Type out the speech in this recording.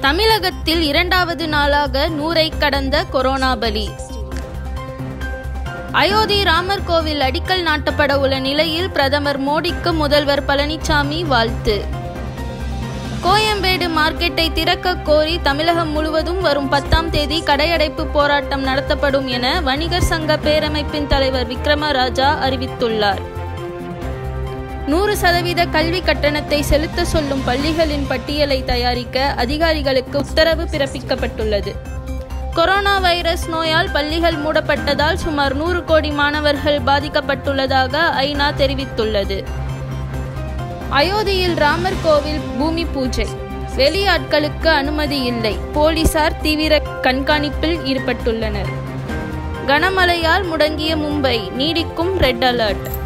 தமிழகத்தில் இரண்டாவது நாளாக நூறை கடந்த கொரோனா பலி அயோத்தி ராமர் கோவில் அடிக்கல் நாட்டப்பட உள்ள நிலையில் பிரதமர் மோடிக்கு முதல்வர் பழனிசாமி வாழ்த்து கோயம்பேடு மார்க்கெட்டை திறக்க கோரி தமிழகம் முழுவதும் வரும் பத்தாம் தேதி கடையடைப்பு போராட்டம் நடத்தப்படும் என வணிகர் சங்க பேரமைப்பின் தலைவர் விக்ரமராஜா அறிவித்துள்ளார் நூறு சதவீத கல்வி கட்டணத்தை செலுத்த சொல்லும் பள்ளிகளின் பட்டியலை தயாரிக்க அதிகாரிகளுக்கு உத்தரவு பிறப்பிக்கப்பட்டுள்ளது கொரோனா வைரஸ் நோயால் பள்ளிகள் மூடப்பட்டதால் சுமார் நூறு கோடி மாணவர்கள் பாதிக்கப்பட்டுள்ளதாக ஐநா தெரிவித்துள்ளது அயோத்தியில் ராமர் கோவில் பூமி பூஜை வெளியாட்களுக்கு அனுமதி இல்லை போலீசார் தீவிர கண்காணிப்பில் ஈடுபட்டுள்ளனர் கனமழையால் முடங்கிய மும்பை நீடிக்கும் ரெட் அலர்ட்